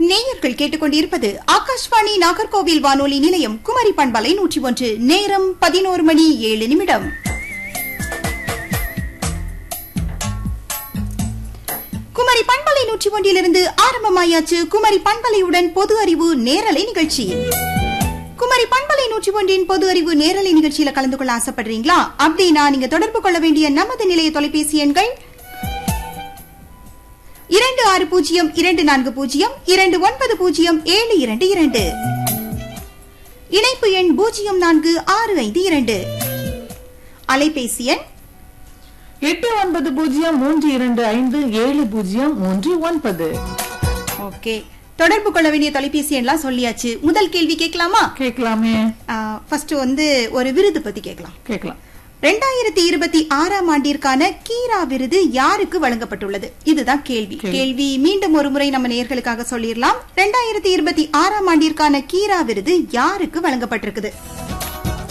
நேயர்கள் கேட்டுக்கொண்டிருப்பது ஆகாஷ்வாணி நாகர்கோவில் வானொலி நிலையம் குமரி பண்பலை நூற்றி ஒன்று நேரம் பதினோரு மணி ஏழு நிமிடம் குமரி பண்பலை நூற்றி ஒன்றிலிருந்து ஆரம்பமாயாச்சு குமரி பண்பலையுடன் பொது அறிவு நேரலை நிகழ்ச்சி குமரி பண்பலை நூற்றி ஒன்றின் பொது அறிவு நேரலை நிகழ்ச்சியில கலந்து கொள்ள ஆசைப்படுறீங்களா அப்படின்னா நீங்க தொடர்பு கொள்ள வேண்டிய நமது நிலைய தொலைபேசி எண்கள் இரண்டு ஆறு பூஜ்ஜியம் இரண்டு நான்கு பூஜ்ஜியம் இரண்டு ஒன்பது பூஜ்ஜியம் ஏழு இரண்டு இரண்டு இணைப்பு எண் பூஜ்ஜியம் நான்கு ஆறு ஐந்து இரண்டு அலைபேசி எண் எட்டு ஒன்பது பூஜ்ஜியம் மூன்று இரண்டு ஐந்து ஏழு பூஜ்ஜியம் மூன்று ஒன்பது ஓகே தொடர்பு கொள்ள வேண்டிய தொலைபேசி எண்லாம் சொல்லியாச்சு முதல் கேள்வி கேட்கலாமா கேட்கலாமே ஃபர்ஸ்ட் வந்து ஒரு விருது பத்தி கேட்கலாம் கேட்கலாம் ரெண்டாயிரத்தி இருபத்தி ஆறாம் ஆண்டிற்கான கீரா விருது யாருக்கு வழங்கப்பட்டுள்ளது இதுதான் கேள்வி கேள்வி. கேள்வி மீண்டும் ஒரு முறை நம்ம நேயர்களுக்காக சொல்லிடலாம் ரெண்டாயிரத்தி இருபத்தி ஆறாம் ஆண்டிற்கான கீரா விருது யாருக்கு வழங்கப்பட்டிருக்குது